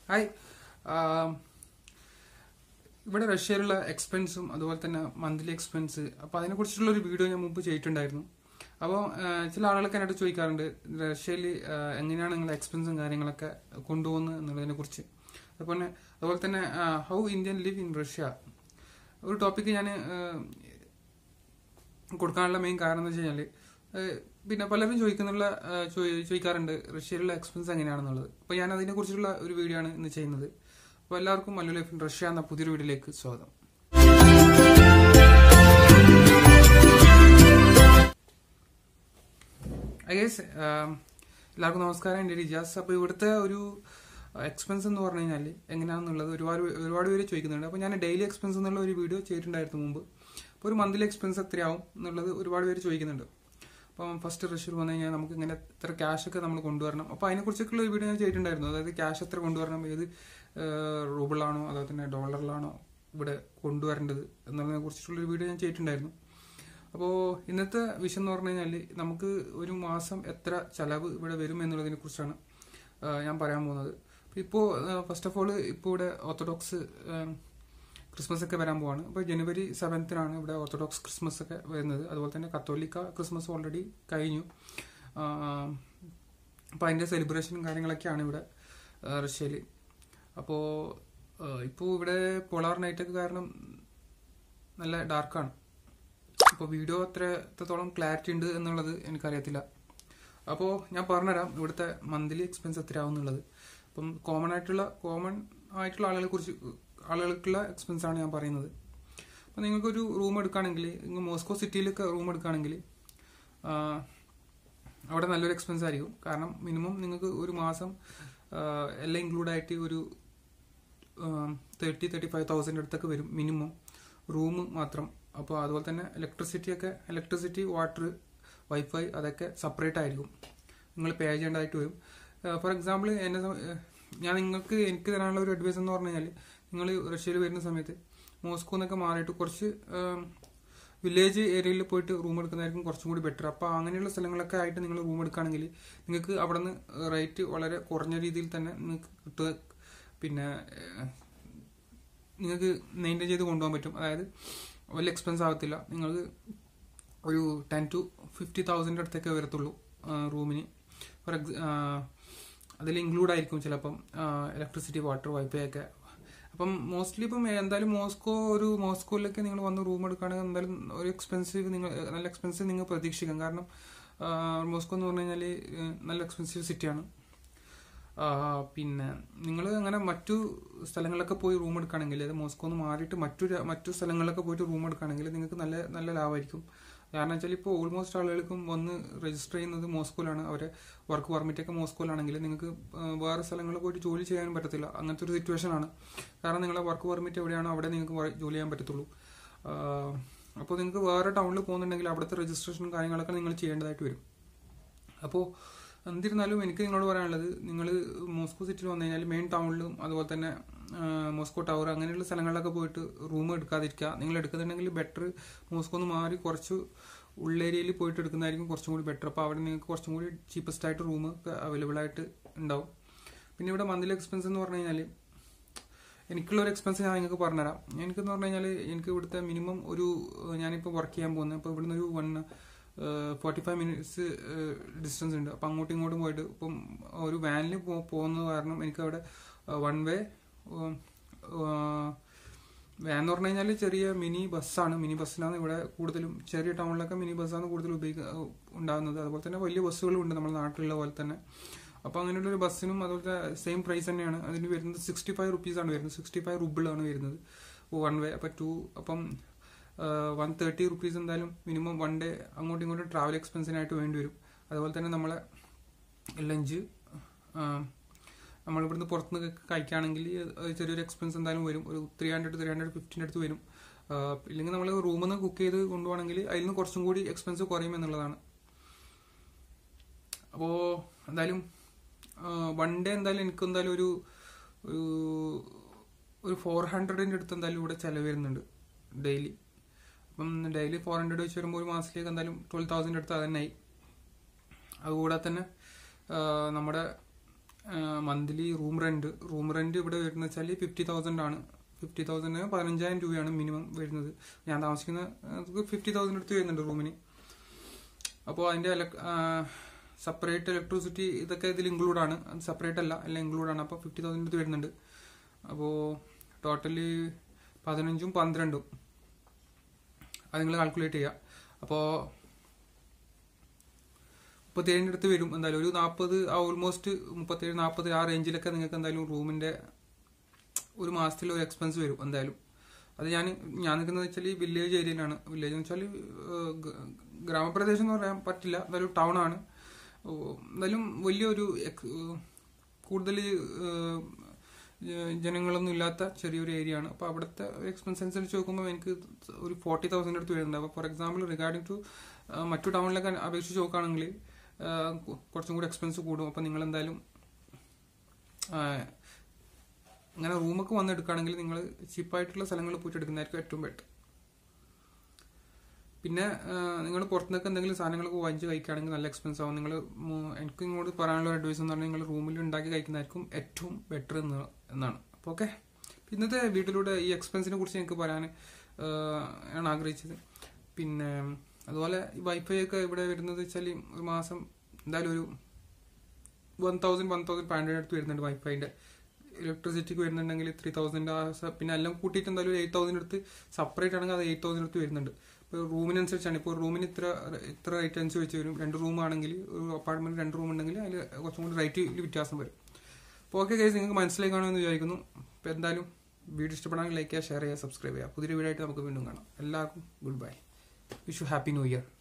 hi ആം, ഇവിടെ റഷ്യയിലുള്ള എക്സ്പെൻസും അതുപോലെ തന്നെ മന്ത്ലി എക്സ്പെൻസ് അപ്പോൾ അതിനെക്കുറിച്ചുള്ള ഒരു വീഡിയോ ഞാൻ മുമ്പ് ചെയ്തിട്ടുണ്ടായിരുന്നു അപ്പോൾ ചില ആളുകളൊക്കെ എന്നോട് ചോദിക്കാറുണ്ട് റഷ്യയിൽ എങ്ങനെയാണ് നിങ്ങൾ എക്സ്പെൻസും കാര്യങ്ങളൊക്കെ കൊണ്ടുപോകുന്നത് എന്നുള്ളതിനെ കുറിച്ച് അതുപോലെ അതുപോലെ തന്നെ how Indian live in Russia ഒരു ടോപ്പിക്ക് ഞാൻ കൊടുക്കാനുള്ള മെയിൻ കാരണം എന്ന് വെച്ച് കഴിഞ്ഞാൽ പിന്നെ പലരും ചോദിക്കുന്നുള്ള ആ, ചോയ്- ചോദിക്കാറുണ്ട് റഷ്യയിലുള്ള എക്സ്പെൻസ് എങ്ങനെയാണെന്നുള്ളത് അപ്പോൾ ഞാൻ അതിനെ കുറിച്ചുള്ള ഒരു വീഡിയോ ആണ് ഇന്ന് ചെയ്യുന്നത് അപ്പോൾ എല്ലാവർക്കും മല്ലു ലൈഫ് ഇൻ റഷ്യ എന്ന പുതിയൊരു വീഡിയോയിലേക്ക് സ്വാഗതം ഐ ഗേസ് എല്ലാവർക്കും നമസ്കാരം എൻ്റെ റിജാസ് അപ്പോൾ ഇവിടുത്തെ ഒരു എക്സ്പെൻസ് എന്ന് പറഞ്ഞു കഴിഞ്ഞാൽ എങ്ങനെയാണെന്നുള്ളത് ഒരുപാട് പേ- ഒരുപാട് പേര് ചോദിക്കുന്നുണ്ട് അപ്പോൾ ഞാൻ ഡെയിലി എക്സ്പെൻസ് എന്നുള്ള ഒരു വീഡിയോ ചെയ്തിട്ടുണ്ടായിരുന്നു മുമ്പ് അപ്പോൾ ഒരു മന്ത്ലി എക്സ്പെൻസ് എത്രയാവും എന്നുള്ളത് ഒരുപാട് പേര് ചോദിക്കുന്നുണ്ട് അപ്പം ഫസ്റ്റ് റഷ്യയിൽ വന്നു കഴിഞ്ഞാൽ നമുക്ക് ഇങ്ങനെ എത്ര ക്യാഷ് ഒക്കെ നമ്മൾ കൊണ്ടുവരണം അപ്പോൾ അതിനെക്കുറിച്ചൊക്കെയുള്ള ഒരു വീഡിയോ ഞാൻ ചെയ്തിട്ടുണ്ടായിരുന്നു അതായത് ക്യാഷ് എത്ര കൊണ്ടുവരണം ഏത് റൂബിളാണോ അതുപോലെ തന്നെ ഡോളറിലാണോ ഇവിടെ കൊണ്ടുവരേണ്ടത് എന്നുള്ളതിനെ കുറിച്ചിട്ടുള്ള ഒരു വീഡിയോ ഞാൻ ചെയ്തിട്ടുണ്ടായിരുന്നു അപ്പോൾ ഇന്നത്തെ വിഷയം എന്ന് പറഞ്ഞു കഴിഞ്ഞാൽ നമുക്ക് ഒരു മാസം എത്ര ചെലവ് ഇവിടെ വരും എന്നുള്ളതിനെ കുറിച്ചാണ് ആ, ഞാൻ പറയാൻ പോകുന്നത് ഇപ്പോൾ ഫസ്റ്റ് ഓഫ് ഓൾ ഇപ്പോൾ ഇവിടെ ഓർത്തഡോക്സ് ക്രിസ്മസ് ഒക്കെ വരാൻ പോവാണ് അപ്പോൾ ജനുവരി സെവൻത്തിനാണ് ഇവിടെ ഓർത്തഡോക്സ് ക്രിസ്മസ് ഒക്കെ വരുന്നത് അതുപോലെ തന്നെ കത്തോലിക്ക ക്രിസ്മസ് ഓൾറെഡി കഴിഞ്ഞു അപ്പോൾ അതിൻ്റെ സെലിബ്രേഷനും കാര്യങ്ങളൊക്കെയാണ് ഇവിടെ റഷ്യയിൽ അപ്പോൾ ഇപ്പോൾ ഇവിടെ പോളാർ നൈറ്റ് ഒക്കെ കാരണം നല്ല ഡാർക്കാണ് അപ്പോൾ വീഡിയോ എത്ര എത്രത്തോളം ക്ലാരിറ്റി ഉണ്ട് എന്നുള്ളത് എനിക്കറിയത്തില്ല അപ്പോൾ ഞാൻ പറഞ്ഞുതരാം ഇവിടുത്തെ മന്ത്ലി എക്സ്പെൻസ് എത്രയാവും എന്നുള്ളത് അപ്പം കോമൺ ആയിട്ടുള്ള കോമൺ ആയിട്ടുള്ള ആളുകളെ കുറിച്ച് ആളുകൾക്കുള്ള എക്സ്പെൻസ് ആണ് ഞാൻ പറയുന്നത് അപ്പം നിങ്ങൾക്കൊരു റൂം എടുക്കുകയാണെങ്കിൽ നിങ്ങൾ മോസ്കോ സിറ്റിയിലൊക്കെ റൂം എടുക്കുകയാണെങ്കിൽ ആ, അവിടെ നല്ലൊരു എക്സ്പെൻസ് ആയിരിക്കും കാരണം മിനിമം നിങ്ങൾക്ക് ഒരു മാസം ആ, എല്ലാം ഇൻക്ലൂഡ് ആയിട്ട് ഒരു തേർട്ടി തേർട്ടി ഫൈവ് തൗസൻഡ് അടുത്തൊക്കെ വരും മിനിമം റൂം മാത്രം അപ്പോൾ അതുപോലെ തന്നെ ഇലക്ട്രിസിറ്റി ഒക്കെ ഇലക്ട്രിസിറ്റി വാട്ടർ വൈഫൈ അതൊക്കെ സെപ്പറേറ്റ് ആയിരിക്കും നിങ്ങൾ പേ ചെയ്യേണ്ടതായിട്ട് വരും ഫോർ എക്സാമ്പിൾ എന്നെ സം- ഏഹ് ഞാൻ നിങ്ങൾക്ക് എനിക്ക് തരാനുള്ള ഒരു അഡ്വൈസ് എന്ന് പറഞ്ഞു കഴിഞ്ഞാൽ നിങ്ങൾ റഷ്യയിൽ വരുന്ന സമയത്ത് മോസ്കോ എന്നൊക്കെ മാറിയിട്ട് കുറച്ച് വില്ലേജ് ഏരിയയിൽ പോയിട്ട് റൂം എടുക്കുന്നതായിരിക്കും കുറച്ചും കൂടി ബെറ്റർ അപ്പോൾ അങ്ങനെയുള്ള സ്ഥലങ്ങളൊക്കെ ആയിട്ട് നിങ്ങൾ റൂം എടുക്കുകയാണെങ്കിൽ നിങ്ങൾക്ക് അവിടെ നിന്ന് റേറ്റ് വളരെ കുറഞ്ഞ രീതിയിൽ തന്നെ നിങ്ങൾക്ക് കിട്ടുക പിന്നെ ഏഹ്, നിങ്ങൾക്ക് മെയിൻറ്റെയിൻ ചെയ്ത് കൊണ്ടുപോകാൻ പറ്റും അതായത് വലിയ എക്സ്പെൻസ് ആവത്തില്ല നിങ്ങൾക്ക് ഒരു ടെൻ ടു ഫിഫ്റ്റി തൗസൻഡ് അടുത്തൊക്കെ വരത്തുള്ളൂ റൂമിന് ഫോർ എക്സ് അതിൽ ഇൻക്ലൂഡ് ആയിരിക്കും ചിലപ്പം ഇലക്ട്രിസിറ്റി വാട്ടർ വൈഫൈ ഒക്കെ അപ്പം മോസ്റ്റ്ലി ഇപ്പം എന്തായാലും മോസ്കോ ഒരു മോസ്കോയിലൊക്കെ നിങ്ങൾ വന്ന് റൂം എടുക്കുകയാണെങ്കിൽ എന്തായാലും ഒരു എക്സ്പെൻസീവ് നിങ്ങൾ നല്ല എക്സ്പെൻസീവ് നിങ്ങൾ പ്രതീക്ഷിക്കാം കാരണം ആ, മോസ്കോ എന്ന് പറഞ്ഞു കഴിഞ്ഞാൽ നല്ല എക്സ്പെൻസീവ് സിറ്റിയാണ് ആ, പിന്നെ നിങ്ങൾ അങ്ങനെ മറ്റു സ്ഥലങ്ങളിലൊക്കെ പോയി റൂം എടുക്കുകയാണെങ്കിൽ അത് മോസ്കോ നിന്ന് മാറിയിട്ട് മറ്റു ര- മറ്റു സ്ഥലങ്ങളിലൊക്കെ പോയിട്ട് റൂം എടുക്കുകയാണെങ്കിൽ നിങ്ങൾക്ക് നല്ല നല്ല ലാഭമായിരിക്കും കാരണം വെച്ചാൽ ഇപ്പോൾ ഓൾമോസ്റ്റ് ആളുകൾക്കും വന്ന് രജിസ്റ്റർ ചെയ്യുന്നത് മോസ്കോയിലാണ് അവരെ വർക്ക് പെർമിറ്റ് ഒക്കെ മോസ്കോയിലാണെങ്കിൽ നിങ്ങൾക്ക് ആ, വേറെ സ്ഥലങ്ങളിൽ പോയിട്ട് ജോലി ചെയ്യാൻ പറ്റത്തില്ല അങ്ങനത്തെ ഒരു സിറ്റുവേഷൻ ആണ് കാരണം നിങ്ങളെ വർക്ക് പെർമിറ്റ് എവിടെയാണോ അവിടെ നിങ്ങൾക്ക് വ- ജോലി ചെയ്യാൻ പറ്റത്തുള്ളൂ അപ്പോൾ നിങ്ങൾക്ക് വേറെ ടൗണിൽ പോകുന്നുണ്ടെങ്കിൽ അവിടുത്തെ രജിസ്ട്രേഷനും കാര്യങ്ങളൊക്കെ നിങ്ങൾ ചെയ്യേണ്ടതായിട്ട് വരും അപ്പോൾ എന്നിരുന്നാലും എനിക്ക് നിങ്ങളോട് പറയാനുള്ളത് നിങ്ങൾ മോസ്കോ സിറ്റിയിൽ വന്നു കഴിഞ്ഞാൽ മെയിൻ ടൗണിലും അതുപോലെ തന്നെ ആ, മോസ്കോ ടവർ അങ്ങനെയുള്ള സ്ഥലങ്ങളിലൊക്കെ പോയിട്ട് റൂം എടുക്കാതിരിക്കുക നിങ്ങൾ എടുക്കുന്നുണ്ടെങ്കിൽ ബെറ്റർ മോസ്കോ ഒന്ന് മാറി കുറച്ച് ഉള്ളേരിയയിൽ പോയിട്ട് എടുക്കുന്നതായിരിക്കും കുറച്ചും കൂടി ബെറ്റർ അപ്പോൾ അവിടെ നിങ്ങൾക്ക് കുറച്ചും കൂടി ചീപ്പസ്റ്റ് ആയിട്ട് റൂം ഒക്കെ അവൈലബിൾ ആയിട്ട് ഉണ്ടാവും പിന്നെ ഇവിടെ മന്ത്ലി എക്സ്പെൻസ് എന്ന് പറഞ്ഞു കഴിഞ്ഞാൽ എനിക്കുള്ള ഒരു എക്സ്പെൻസ് ഞാൻ നിങ്ങൾക്ക് പറഞ്ഞുതരാം എനിക്കെന്ന് പറഞ്ഞു കഴിഞ്ഞാൽ എനിക്ക് ഇവിടുത്തെ മിനിമം ഒരു ഏഹ്, ഞാനിപ്പോൾ വർക്ക് ചെയ്യാൻ പോകുന്നത് അപ്പോൾ ഇവിടുന്ന് ഒരു one forty five minutes distance ഉണ്ട് അപ്പം അങ്ങോട്ടും ഇങ്ങോട്ടും പോയിട്ട് ഇപ്പം ഒരു വാനിൽ പോകുന്നത് കാരണം എനിക്ക് അവിടെ വൺ വേ വാൻ എന്ന് പറഞ്ഞു കഴിഞ്ഞാൽ ചെറിയ മിനി ബസ്സാണ് മിനി ബസ്സിലാണ് ഇവിടെ കൂടുതലും ചെറിയ ടൗണിലൊക്കെ മിനി ബസ്സാണ് കൂടുതൽ ഉപയോഗിക്ക ഉണ്ടാകുന്നത് അതുപോലെ തന്നെ വലിയ ബസ്സുകളും ഉണ്ട് നമ്മുടെ നാട്ടിലുള്ള പോലെ തന്നെ അപ്പോൾ അങ്ങനെയുള്ള ഒരു ബസ്സിനും അതുപോലത്തെ സെയിം പ്രൈസ് തന്നെയാണ് അതിന് വരുന്നത് സിക്സ്റ്റി ഫൈവ് റുപ്പീസാണ് വരുന്നത് സിക്സ്റ്റി ഫൈവ് റുബിളാണ് വരുന്നത് വൺ വേ അപ്പോൾ ടു അപ്പം വൺ തേർട്ടി റുപ്പീസ് എന്തായാലും മിനിമം വൺ ഡേ അങ്ങോട്ടും ഇങ്ങോട്ടും ട്രാവൽ എക്സ്പെൻസിനായിട്ട് വേണ്ടി വരും അതുപോലെ തന്നെ നമ്മളെ ലഞ്ച് നമ്മളിവിടുന്ന് പുറത്തുനിന്ന് കഴിക്കുകയാണെങ്കിൽ അത് ചെറിയൊരു എക്സ്പെൻസ് എന്തായാലും വരും ഒരു ത്രീ ഹൺഡ്രഡ് ത്രീ ഹൺഡ്രഡ് ഫിഫ്റ്റീൻ്റെ അടുത്ത് വരും ആ, ഇല്ലെങ്കിൽ നമ്മൾ റൂമിൽ നിന്ന് കുക്ക് ചെയ്ത് കൊണ്ടുപോകണമെങ്കിൽ അതിൽ നിന്ന് കുറച്ചും കൂടി എക്സ്പെൻസ് കുറയും എന്നുള്ളതാണ് അപ്പോൾ എന്തായാലും വൺ ഡേ എന്തായാലും എനിക്ക് എന്തായാലും ഒരു ഒരു ഒരു ഫോർ ഹൺഡ്രഡിൻ്റെ അടുത്ത് എന്തായാലും ഇവിടെ ചിലവ് വരുന്നുണ്ട് ഡെയിലി അപ്പം ഡെയിലി ഫോർ ഹൺഡ്രഡ് വെച്ച് വരുമ്പോൾ ഒരു മാസത്തിലേക്ക് എന്തായാലും ട്വൽവ് തൗസൻഡ് അടുത്ത് അത് തന്നെ ആയി അതുകൂടാതെ തന്നെ ആ, നമ്മുടെ monthly room rent room rent ഇവിടെ വരുന്ന വെച്ചാൽ ഫിഫ്റ്റി തൗസൻഡ് ആണ് ഫിഫ്റ്റി തൗസൻഡ് പതിനഞ്ചായിരം രൂപയാണ് മിനിമം വരുന്നത് ഞാൻ താമസിക്കുന്ന ഫിഫ്റ്റി തൗസൻഡ് അടുത്ത് വരുന്നുണ്ട് റൂമിന് അപ്പോൾ അതിന്റെ സെപ്പറേറ്റ് ഇലക്ട്രിസിറ്റി ഇതൊക്കെ ഇതിൽ ഇൻക്ലൂഡ് ആണ് സെപ്പറേറ്റ് അല്ല എല്ലാം ഇൻക്ലൂഡ് ആണ് അപ്പോൾ ഫിഫ്റ്റി തൗസൻഡ് അടുത്ത് വരുന്നുണ്ട് അപ്പോൾ ടോട്ടലി പതിനഞ്ചും പന്ത്രണ്ടും അത് നിങ്ങൾ കാൽക്കുലേറ്റ് ചെയ്യുക അപ്പോൾ മുപ്പത്തേഴിൻ്റെ അടുത്ത് വരും എന്തായാലും ഒരു നാൽപ്പത് ആ ഓൾമോസ്റ്റ് മുപ്പത്തേഴ് നാൽപ്പത് ആ റേഞ്ചിലൊക്കെ നിങ്ങൾക്ക് എന്തായാലും റൂമിന്റെ ഒരു മാസത്തിൽ ഒരു എക്സ്പെൻസ് വരും എന്തായാലും അത് ഞാൻ ഞാൻ നിൽക്കുന്നത് വെച്ചാൽ ഈ വില്ലേജ് ഏരിയയിലാണ് വില്ലേജ് എന്ന് വെച്ചാൽ ഗ്രാമപ്രദേശം എന്ന് പറയാൻ പറ്റില്ല എന്തായാലും ടൗൺ ആണ് ഓ, എന്തായാലും വലിയൊരു ex- കൂടുതൽ ഏഹ്, ജ- ജനങ്ങളൊന്നും ഇല്ലാത്ത ചെറിയൊരു ഏരിയ ആണ് അപ്പോൾ അവിടുത്തെ എക്സ്പെൻസ് അനുസരിച്ച് നോക്കുമ്പോൾ എനിക്ക് ഒരു ഫോർട്ടി തൗസൻഡ് അടുത്ത് വരുന്നുണ്ട് അപ്പോൾ ഫോർ എക്സാമ്പിൾ റിഗാർഡിംഗ് ടു മറ്റു ടൗണിലൊക്കെ അപേക്ഷിച്ച് നോക്കുകയാണെങ്കിൽ ഏഹ്, കു- കുറച്ചും കൂടി എക്സ്പെൻസ് കൂടും അപ്പോൾ നിങ്ങൾ എന്തായാലും ആഹ്, അങ്ങനെ റൂമൊക്കെ വന്ന് എടുക്കുകയാണെങ്കിൽ നിങ്ങൾ ചീപ്പായിട്ടുള്ള സ്ഥലങ്ങളിൽ പോയിട്ട് എടുക്കുന്നതായിരിക്കും ഏറ്റവും ബെറ്റർ പിന്നെ നിങ്ങൾ പുറത്തുനിന്നൊക്കെ എന്തെങ്കിലും സാധനങ്ങളൊക്കെ വാങ്ങിച്ച് കഴിക്കുകയാണെങ്കിൽ നല്ല എക്സ്പെൻസ് ആവും നിങ്ങൾ എനിക്ക് ഇങ്ങോട്ട് പറയാനുള്ള അഡ്വൈസ് എന്ന് പറഞ്ഞാൽ നിങ്ങൾ റൂമിൽ ഉണ്ടാക്കി കഴിക്കുന്നതായിരിക്കും ഏറ്റവും ബെറ്റർ എന്ന് എന്നാണ് അപ്പോൾ ഓക്കെ ഇന്നത്തെ വീട്ടിലൂടെ ഈ എക്സ്പെൻസിനെ കുറിച്ച് എനിക്ക് പറയാൻ ആണ് ആഗ്രഹിച്ചത് പിന്നെ അതുപോലെ ഈ വൈഫൈ ഒക്കെ ഇവിടെ വരുന്നത് വെച്ചാൽ ഒരു മാസം എന്തായാലും ഒരു one thousand one thousand five hundred അടുത്ത് വരുന്നുണ്ട് വൈഫൈൻ്റെ ഇലക്ട്രിസിറ്റിക്ക് വരുന്നുണ്ടെങ്കിൽ ത്രീ തൗസൻഡ് ആ സ- പിന്നെ എല്ലാം കൂട്ടിയിട്ട് എന്തായാലും എയ്റ്റ് തൗസൻഡ് അടുത്ത് സെപ്പറേറ്റ് ആണെങ്കിൽ അത് എയ്റ്റ് തൗസൻഡ് അടുത്ത് വരുന്നുണ്ട് ഇപ്പോൾ റൂമിനനുസരിച്ചാണ് ഇപ്പോൾ റൂമിന് ഇത്ര ഇത്ര റേറ്റ് അനുസരിച്ച് വരും രണ്ട് റൂം ആണെങ്കിൽ ഒരു അപ്പാർട്ട്മെന്റ് രണ്ട് റൂം ഉണ്ടെങ്കിൽ അതിൽ കുറച്ചും കൂടി റേറ്റിൽ വ്യത്യാസം വരും അപ്പോൾ ഓക്കെ കേസ് നിങ്ങൾക്ക് മനസ്സിലായി കാണുമെന്ന് വിചാരിക്കുന്നു അപ്പോൾ എന്തായാലും വീഡിയോ ഇഷ്ടപ്പെടാമെങ്കിൽ ലൈക്ക് ചെയ്യുക ഷെയർ ചെയ്യുക സബ്സ്ക്രൈബ് ചെയ്യുക പുതിയൊരു വീഡിയോ ആയിട്ട് നമുക്ക് വീണ്ടും കാണാം എല്ലാവർക്കും good bye wish you happy new year